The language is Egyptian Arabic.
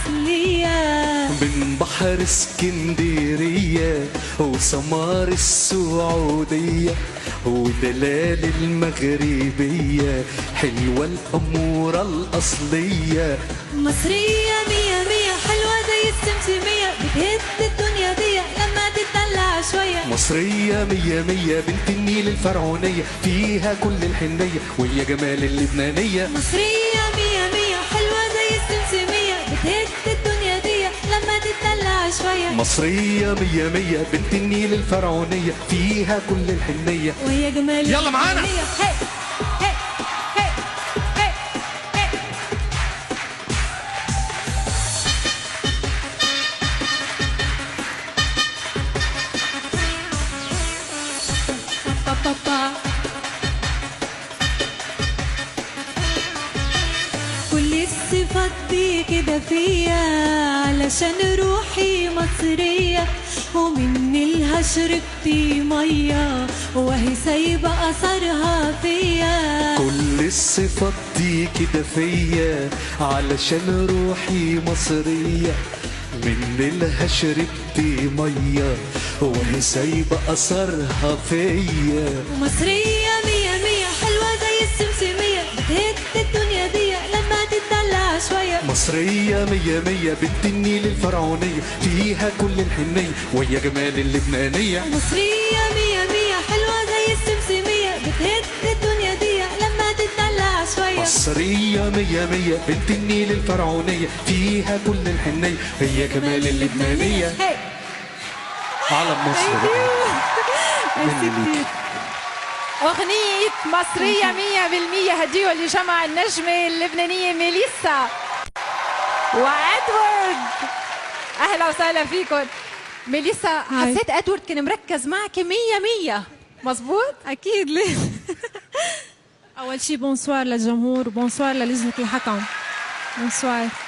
الأصلية من بحر اسكندرية وسمار السعودية ودلال المغربية حلوة الأمورة الأصلية مصرية مية مية حلوة زي السمسمية بتهد الدنيا دي لما تتدلع شوية مصرية مية مية بنت النيل الفرعونية فيها كل الحنية وهي جمال اللبنانية مصرية مية مية حلوة زي السمسمية بتهد الدنيا دي لما تتدلع شوية مصرية مية مية بنت النيل الفرعونية فيها كل الحنية وهي جمال يلا معانا. اللبنانية. هي هي هي هي هي با با با. كل الصفات دي كده فيا علشان روحي مصرية ومن لها شربت مية وهي سايبة أثرها فيا كل الصفات دي كده فيا علشان روحي مصرية من لها شربت مية وهي سايبة أثرها فيا مصرية مية مية حلوة زي السمسمية بتهد الدنيا دي لما تتدلع شوية مصرية مية مية بنت النيل الفرعونية فيها كل الحنية وهي جمال اللبنانية مصرية مية مية حلوة زي السمسمية بتهد الدنيا دي لما تتدلع شوية مصرية مية مية بنت النيل الفرعونية فيها كل الحنية هي جمال اللبنانية هي علم مصر بقى. ميرسي مني ليك. كتير. أغنية مصرية مية بالمية هدية لجمع النجمة اللبنانية ميليسا وإدوارد أهلا وسهلا فيكم ميليسا هاي. حسيت إدوارد كان مركز معك مية مية مزبوط؟ اكيد ليه اول شيء بونسوار للجمهور وبونسوار للجنه الحكم بونسوار